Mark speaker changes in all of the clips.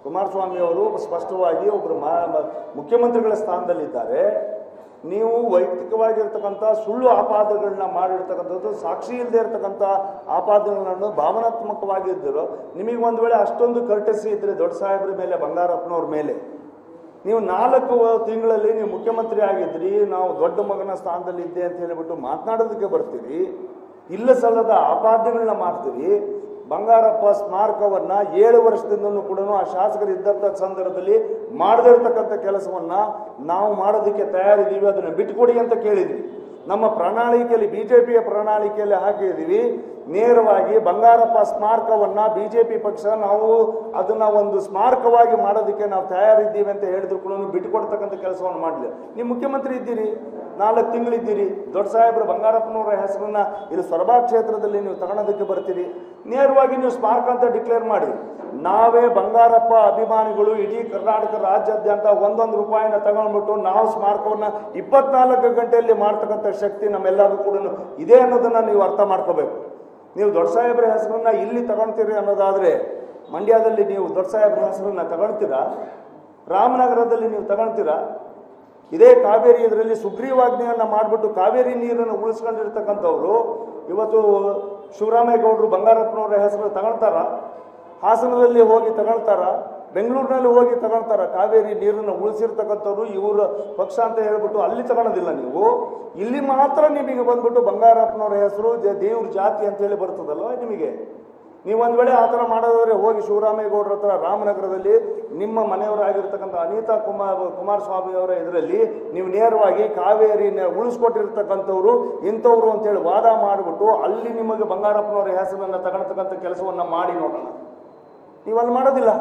Speaker 1: ಕುಮಾರಸ್ವಾಮಿ ಅವರು ಸ್ಪಷ್ಟವಾಗಿ ಒಬ್ಬರು ಮುಖ್ಯಮಂತ್ರಿಗಳ ಸ್ಥಾನದಲ್ಲಿದ್ದಾರೆ ನೀವು ವೈಯಕ್ತಿಕವಾಗಿರ್ತಕ್ಕಂಥ ಸುಳ್ಳು ಆಪಾದಗಳನ್ನ ಮಾಡಿರ್ತಕ್ಕಂಥದ್ದು ಸಾಕ್ಷಿ ಇಲ್ಲದೆ ಇರತಕ್ಕಂಥ ಆಪಾದನೆಗಳನ್ನು ಭಾವನಾತ್ಮಕವಾಗಿದ್ದರು ನಿಮಗೆ ಒಂದು ವೇಳೆ ಅಷ್ಟೊಂದು ಕರ್ಟಸಿ ಇದ್ರೆ ದೊಡ್ಡ ಸಾಹೇಬ್ರ ಮೇಲೆ ಬಂಗಾರಪ್ಪನವ್ರ ಮೇಲೆ ನೀವು ನಾಲ್ಕು ತಿಂಗಳಲ್ಲಿ ನೀವು ಮುಖ್ಯಮಂತ್ರಿ ಆಗಿದ್ರಿ ನಾವು ದೊಡ್ಡ ಮಗನ ಸ್ಥಾನದಲ್ಲಿ ಇದ್ದೆ ಅಂತ ಹೇಳಿಬಿಟ್ಟು ಮಾತನಾಡೋದಕ್ಕೆ ಬರ್ತೀರಿ ಇಲ್ಲ ಸಲ್ಲದ ಆಪಾದನೆಗಳನ್ನ ಮಾಡ್ತೀರಿ ಬಂಗಾರಪ್ಪ ಸ್ಮಾರಕವನ್ನ ಏಳು ವರ್ಷದಿಂದಲೂ ಕೂಡ ಆ ಶಾಸಕರು ಇದ್ದಂಥ ಸಂದರ್ಭದಲ್ಲಿ ಮಾಡದೇ ಇರತಕ್ಕಂಥ ಕೆಲಸವನ್ನ ನಾವು ಮಾಡೋದಕ್ಕೆ ತಯಾರಿದ್ದೀವಿ ಅದನ್ನು ಬಿಟ್ಕೊಡಿ ಅಂತ ಕೇಳಿದ್ವಿ ನಮ್ಮ ಪ್ರಣಾಳಿಕೆಯಲ್ಲಿ ಬಿಜೆಪಿಯ ಪ್ರಣಾಳಿಕೆಯಲ್ಲಿ ಹಾಕಿದ್ದೀವಿ ನೇರವಾಗಿ ಬಂಗಾರಪ್ಪ ಸ್ಮಾರಕವನ್ನ ಬಿಜೆಪಿ ಪಕ್ಷ ನಾವು ಅದನ್ನ ಒಂದು ಸ್ಮಾರಕವಾಗಿ ಮಾಡೋದಕ್ಕೆ ನಾವು ತಯಾರಿದ್ದೀವಿ ಅಂತ ಹೇಳಿದ್ರು ಕೂಡ ಬಿಟ್ಟುಕೊಡ್ತಕ್ಕಂಥ ಕೆಲಸವನ್ನು ಮಾಡಲಿಲ್ಲ ನೀವು ಮುಖ್ಯಮಂತ್ರಿ ಇದ್ದೀರಿ ನಾಲ್ಕು ತಿಂಗಳಿದ್ದೀರಿ ದೊಡ್ಡ ಸಾಹೇಬರು ಬಂಗಾರಪ್ಪನವರ ಹೆಸರನ್ನ ಇಲ್ಲಿ ಸೊರಬಾ ಕ್ಷೇತ್ರದಲ್ಲಿ ನೀವು ತಗೊಳೋದಕ್ಕೆ ಬರ್ತೀರಿ ನೇರವಾಗಿ ನೀವು ಸ್ಮಾರಕ ಅಂತ ಡಿಕ್ಲೇರ್ ಮಾಡಿ ನಾವೇ ಬಂಗಾರಪ್ಪ ಅಭಿಮಾನಿಗಳು ಇಡೀ ಕರ್ನಾಟಕ ರಾಜ್ಯಾದ್ಯಂತ ಒಂದೊಂದು ರೂಪಾಯಿನ ತಗೊಂಡ್ಬಿಟ್ಟು ನಾವು ಸ್ಮಾರಕವನ್ನ ಇಪ್ಪತ್ನಾಲ್ಕು ಗಂಟೆಯಲ್ಲಿ ಮಾಡ್ತಕ್ಕಂಥ ಶಕ್ತಿ ನಮ್ಮೆಲ್ಲರಿಗೂ ಕೂಡ ಇದೆ ಅನ್ನೋದನ್ನ ನೀವು ಅರ್ಥ ಮಾಡ್ಕೋಬೇಕು ನೀವು ದೊಡ್ಡ ಸಾಹೇಬ್ರ ಹೆಸರನ್ನ ಇಲ್ಲಿ ತಗೊಳ್ತೀರಿ ಅನ್ನೋದಾದ್ರೆ ಮಂಡ್ಯದಲ್ಲಿ ನೀವು ದೊಡ್ಡ ಸಾಹೇಬ್ರ ಹೆಸರನ್ನ ತಗೊಳ್ತೀರಾ ರಾಮನಗರದಲ್ಲಿ ನೀವು ತಗೊಳ್ತೀರಾ ಇದೇ ಕಾವೇರಿ ಇದರಲ್ಲಿ ಸುಗ್ರೀವಾಜ್ಞೆಯನ್ನ ಮಾಡಿಬಿಟ್ಟು ಕಾವೇರಿ ನೀರನ್ನು ಉಳಿಸ್ಕೊಂಡಿರ್ತಕ್ಕಂಥವ್ರು ಇವತ್ತು ಶಿವರಾಮೇಗೌಡರು ಬಂಗಾರಪ್ಪನವರ ಹೆಸರು ತಗೊಳ್ತಾರ ಹಾಸನದಲ್ಲಿ ಹೋಗಿ ತಗೊಳ್ತಾರ ಬೆಂಗಳೂರಿನಲ್ಲಿ ಹೋಗಿ ತಗೊಳ್ತಾರ ಕಾವೇರಿ ನೀರನ್ನು ಉಳಿಸಿರ್ತಕ್ಕಂಥವ್ರು ಇವರ ಪಕ್ಷ ಅಂತ ಹೇಳ್ಬಿಟ್ಟು ಅಲ್ಲಿ ತಗೊಳೋದಿಲ್ಲ ನೀವು ಇಲ್ಲಿ ಮಾತ್ರ ನಿಮಗೆ ಬಂದ್ಬಿಟ್ಟು ಬಂಗಾರಪ್ಪನವರ ಹೆಸರು ಜ- ದೇವ್ರ ಜಾತಿ ಅಂತ ಹೇಳಿ ಬರ್ತದಲ್ವ ನಿಮಗೆ ನೀವು ಒಂದ್ ವೇಳೆ ಆ ಥರ ಮಾಡೋದಾದ್ರೆ ಹೋಗಿ ಶಿವರಾಮೇಗೌಡರ ಹತ್ರ ರಾಮನಗರದಲ್ಲಿ ನಿಮ್ಮ ಮನೆಯವರಾಗಿರ್ತಕ್ಕಂಥ ಅನಿತಾ ಕುಮಾರ್ ಕುಮಾರಸ್ವಾಮಿ ಅವರ ಇದರಲ್ಲಿ ನೀವು ನೇರವಾಗಿ ಕಾವೇರಿನ ಉಳಿಸ್ಕೊಟ್ಟಿರ್ತಕ್ಕಂಥವ್ರು ಇಂಥವ್ರು ಅಂತೇಳಿ ವಾದ ಮಾಡಿಬಿಟ್ಟು ಅಲ್ಲಿ ನಿಮಗೆ ಬಂಗಾರಪ್ಪನವರ ಹೆಸರನ್ನ ತಗೊಳ್ತಕ್ಕಂಥ ಕೆಲಸವನ್ನ ಮಾಡಿ ನೋಡೋಣ ನೀವು ಅಲ್ಲಿ ಮಾಡೋದಿಲ್ಲ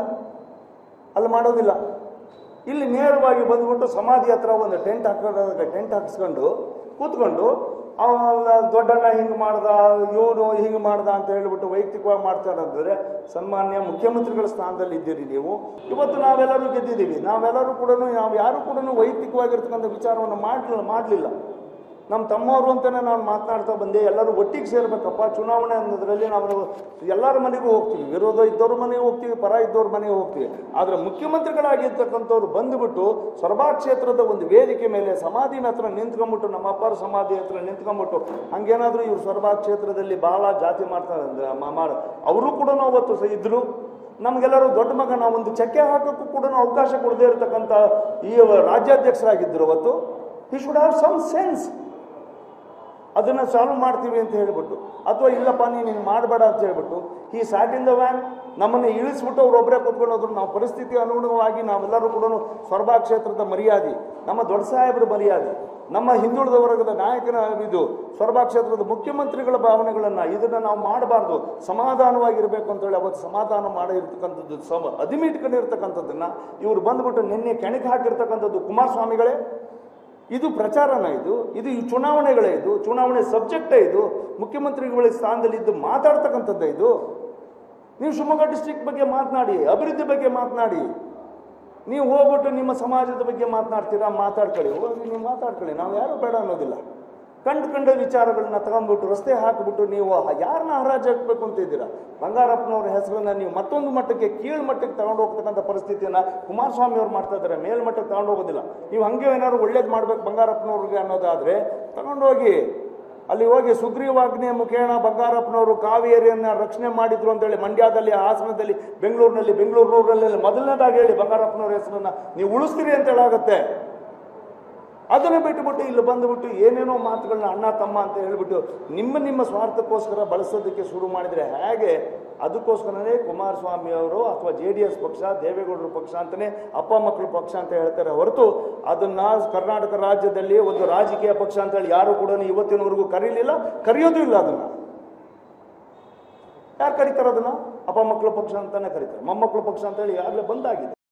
Speaker 1: ಅಲ್ಲಿ ಮಾಡೋದಿಲ್ಲ ಇಲ್ಲಿ ನೇರವಾಗಿ ಬಂದ್ಬಿಟ್ಟು ಸಮಾಧಿ ಹತ್ರ ಒಂದು ಟೆಂಟ್ ಹಾಕೋದಾಗ ಟೆಂಟ್ ಹಾಕಿಸ್ಕೊಂಡು ಕೂತ್ಕೊಂಡು ಅವನ ದೊಡ್ಡಣ್ಣ ಹಿಂಗೆ ಮಾಡ್ದ ಇವನು ಹಿಂಗೆ ಮಾಡ್ದ ಅಂತ ಹೇಳ್ಬಿಟ್ಟು ವೈಯಕ್ತಿಕವಾಗಿ ಮಾಡ್ತಾರೆ ಅಂದರೆ ಸನ್ಮಾನ್ಯ ಮುಖ್ಯಮಂತ್ರಿಗಳ ಸ್ಥಾನದಲ್ಲಿ ಇದ್ದೀರಿ ನೀವು ಇವತ್ತು ನಾವೆಲ್ಲರೂ ಗೆದ್ದಿದ್ದೀವಿ ನಾವೆಲ್ಲರೂ ಕೂಡ ನಾವು ಯಾರು ಕೂಡ ವೈಯಕ್ತಿಕವಾಗಿರ್ತಕ್ಕಂಥ ವಿಚಾರವನ್ನು ಮಾಡಲಿಲ್ಲ ಮಾಡಲಿಲ್ಲ ನಮ್ಮ ತಮ್ಮವರು ಅಂತಾನೆ ನಾನು ಮಾತನಾಡ್ತಾ ಬಂದೆ ಎಲ್ಲರೂ ಒಟ್ಟಿಗೆ ಸೇರ್ಬೇಕಪ್ಪ ಚುನಾವಣೆ ಅನ್ನೋದ್ರಲ್ಲಿ ನಾವು ಎಲ್ಲರ ಮನೆಗೂ ಹೋಗ್ತೀವಿ ವಿರೋಧ ಇದ್ದವ್ರ ಮನೆಗೆ ಹೋಗ್ತೀವಿ ಪರ ಇದ್ದವ್ರ ಮನೆಗೆ ಹೋಗ್ತೀವಿ ಆದರೆ ಮುಖ್ಯಮಂತ್ರಿಗಳಾಗಿರ್ತಕ್ಕಂಥವ್ರು ಬಂದುಬಿಟ್ಟು ಸೊರಬಾ ಕ್ಷೇತ್ರದ ಒಂದು ವೇದಿಕೆ ಮೇಲೆ ಸಮಾಧಿನ ಹತ್ರ ನಿಂತ್ಕೊಂಡ್ಬಿಟ್ಟು ನಮ್ಮ ಅಪ್ಪರ ಸಮಾಧಿ ಹತ್ರ ನಿಂತ್ಕೊಂಡ್ಬಿಟ್ಟು ಹಂಗೇನಾದ್ರೂ ಇವ್ರು ಸೊರಬಾ ಕ್ಷೇತ್ರದಲ್ಲಿ ಬಹಳ ಜಾತಿ ಮಾಡ್ತಾರೆ ಅಂದ್ರೆ ಮ- ಮಾಡ ಅವರು ಕೂಡ ಅವತ್ತು ಸಹ ಇದ್ರು ನಮಗೆಲ್ಲರೂ ದೊಡ್ಡ ಮಗ ನಾವು ಒಂದು ಚಕ್ಕೆ ಹಾಕೋಕ್ಕೂ ಕೂಡ ಅವಕಾಶ ಕೊಡದೇ ಇರತಕ್ಕಂಥ ಈ ರಾಜ್ಯಾಧ್ಯಕ್ಷರಾಗಿದ್ದರು ಅವತ್ತು ಈ ಶುಡ್ ಹ್ಯಾವ್ ಸಮ್ ಸೆನ್ಸ್ ಅದನ್ನು ಸಾಲ್ವ್ ಮಾಡ್ತೀವಿ ಅಂತ ಹೇಳ್ಬಿಟ್ಟು ಅಥವಾ ಇಲ್ಲಪ್ಪ ನೀನು ಹಿಂಗೆ ಮಾಡಬೇಡ ಅಂತ ಹೇಳ್ಬಿಟ್ಟು ಈ ಸ್ಯಾಟ್ ಇನ್ ದ ವ್ಯಾನ್ ನಮ್ಮನ್ನು ಇಳಿಸ್ಬಿಟ್ಟು ಅವ್ರೊಬ್ಬರೇ ಕೂತ್ಕೊಂಡು ಹೋದ್ರು ನಾವು ಪರಿಸ್ಥಿತಿ ಅನುಗುಣವಾಗಿ ನಾವೆಲ್ಲರೂ ಕೂಡ ಸ್ವರ್ಭಾ ಕ್ಷೇತ್ರದ ಮರ್ಯಾದೆ ನಮ್ಮ ದೊಡ್ಡ ಸಾಹೇಬರ ಮರ್ಯಾದೆ ನಮ್ಮ ಹಿಂದುಳಿದ ವರ್ಗದ ನಾಯಕನ ಇದು ಸ್ವರ್ಭಾ ಕ್ಷೇತ್ರದ ಮುಖ್ಯಮಂತ್ರಿಗಳ ಭಾವನೆಗಳನ್ನು ಇದನ್ನು ನಾವು ಮಾಡಬಾರ್ದು ಸಮಾಧಾನವಾಗಿರಬೇಕು ಅಂತೇಳಿ ಅವತ್ತು ಸಮಾಧಾನ ಮಾಡಿರ್ತಕ್ಕಂಥದ್ದು ಸಮ ಅದಿಮಿಟ್ಕೊಂಡಿರ್ತಕ್ಕಂಥದ್ದನ್ನು ಇವರು ಬಂದ್ಬಿಟ್ಟು ನಿನ್ನೆ ಕೆಣಕಿ ಹಾಕಿರ್ತಕ್ಕಂಥದ್ದು ಕುಮಾರಸ್ವಾಮಿಗಳೇ ಇದು ಪ್ರಚಾರನ ಇದು ಇದು ಈ ಚುನಾವಣೆಗಳೇ ಇದು ಚುನಾವಣೆ ಸಬ್ಜೆಕ್ಟೇ ಇದು ಮುಖ್ಯಮಂತ್ರಿಗಳ ಸ್ಥಾನದಲ್ಲಿ ಇದ್ದು ಮಾತಾಡ್ತಕ್ಕಂಥದ್ದೇ ಇದು ನೀವು ಶಿವಮೊಗ್ಗ ಡಿಸ್ಟ್ರಿಕ್ಟ್ ಬಗ್ಗೆ ಮಾತನಾಡಿ ಅಭಿವೃದ್ಧಿ ಬಗ್ಗೆ ಮಾತನಾಡಿ ನೀವು ಹೋಗ್ಬಿಟ್ಟು ನಿಮ್ಮ ಸಮಾಜದ ಬಗ್ಗೆ ಮಾತನಾಡ್ತೀರಾ ಮಾತಾಡ್ಕೊಳ್ಳಿ ಹೋಗಿ ನೀವು ಮಾತಾಡ್ಕೊಳ್ಳಿ ನಾವು ಯಾರು ಬೇಡ ಅನ್ನೋದಿಲ್ಲ ಕಂಡು ಕಂಡ ವಿಚಾರಗಳನ್ನ ತಗೊಂಡ್ಬಿಟ್ಟು ರಸ್ತೆ ಹಾಕಿಬಿಟ್ಟು ನೀವು ಯಾರನ್ನ ಹರಾಜು ಹಾಕ್ಬೇಕು ಅಂತ ಇದ್ದೀರಾ ಬಂಗಾರಪ್ಪನವ್ರ ಹೆಸರನ್ನ ನೀವು ಮತ್ತೊಂದು ಮಟ್ಟಕ್ಕೆ ಕೀಳು ಮಟ್ಟಕ್ಕೆ ತಗೊಂಡು ಹೋಗ್ತಕ್ಕಂಥ ಪರಿಸ್ಥಿತಿಯನ್ನ ಕುಮಾರಸ್ವಾಮಿ ಅವ್ರು ಮಾಡ್ತಾ ಇದ್ದಾರೆ ಮೇಲ್ಮಟ್ಟಕ್ಕೆ ತಗೊಂಡು ಹೋಗೋದಿಲ್ಲ ನೀವು ಹಂಗೆ ಏನಾದ್ರು ಒಳ್ಳೇದು ಮಾಡ್ಬೇಕು ಬಂಗಾರಪ್ಪನವ್ರಿಗೆ ಅನ್ನೋದಾದ್ರೆ ತಗೊಂಡೋಗಿ ಅಲ್ಲಿ ಹೋಗಿ ಸುಗ್ರೀವಾಜ್ಞೆ ಮುಖೇನ ಬಂಗಾರಪ್ಪನವರು ಕಾವೇರಿಯನ್ನ ರಕ್ಷಣೆ ಮಾಡಿದ್ರು ಅಂತೇಳಿ ಮಂಡ್ಯದಲ್ಲಿ ಹಾಸನದಲ್ಲಿ ಬೆಂಗಳೂರಿನಲ್ಲಿ ಬೆಂಗಳೂರಿನಲ್ಲಿ ಮೊದಲನೇದಾಗಿ ಹೇಳಿ ಬಂಗಾರಪ್ಪನವ್ರ ಹೆಸರನ್ನ ನೀವು ಉಳಿಸ್ತೀರಿ ಅಂತ ಹೇಳಾಗತ್ತೆ ಅದನ್ನು ಬಿಟ್ಟುಬಿಟ್ಟು ಇಲ್ಲಿ ಬಂದುಬಿಟ್ಟು ಏನೇನೋ ಮಾತುಗಳನ್ನ ಅಣ್ಣ ತಮ್ಮ ಅಂತ ಹೇಳ್ಬಿಟ್ಟು ನಿಮ್ಮ ನಿಮ್ಮ ಸ್ವಾರ್ಥಕ್ಕೋಸ್ಕರ ಬಳಸೋದಕ್ಕೆ ಶುರು ಮಾಡಿದರೆ ಹೇಗೆ ಅದಕ್ಕೋಸ್ಕರನೇ ಕುಮಾರಸ್ವಾಮಿ ಅವರು ಅಥವಾ ಜೆ ಡಿ ಎಸ್ ಪಕ್ಷ ದೇವೇಗೌಡರ ಪಕ್ಷ ಅಂತಲೇ ಅಪ್ಪ ಮಕ್ಕಳು ಪಕ್ಷ ಅಂತ ಹೇಳ್ತಾರೆ ಹೊರತು ಅದನ್ನ ಕರ್ನಾಟಕ ರಾಜ್ಯದಲ್ಲಿ ಒಂದು ರಾಜಕೀಯ ಪಕ್ಷ ಅಂತ ಹೇಳಿ ಯಾರು ಕೂಡ ಇವತ್ತಿನವರೆಗೂ ಕರೀಲಿಲ್ಲ ಕರೆಯೋದು ಇಲ್ಲ ಅದನ್ನ ಯಾರು ಕರೀತಾರೆ ಅದನ್ನ ಅಪ್ಪ ಮಕ್ಕಳು ಪಕ್ಷ ಅಂತಾನೆ ಕರೀತಾರೆ ಮೊಮ್ಮಕ್ಕಳು ಪಕ್ಷ ಅಂತ ಹೇಳಿ ಈಗಾಗಲೇ ಬಂದಾಗಿದೆ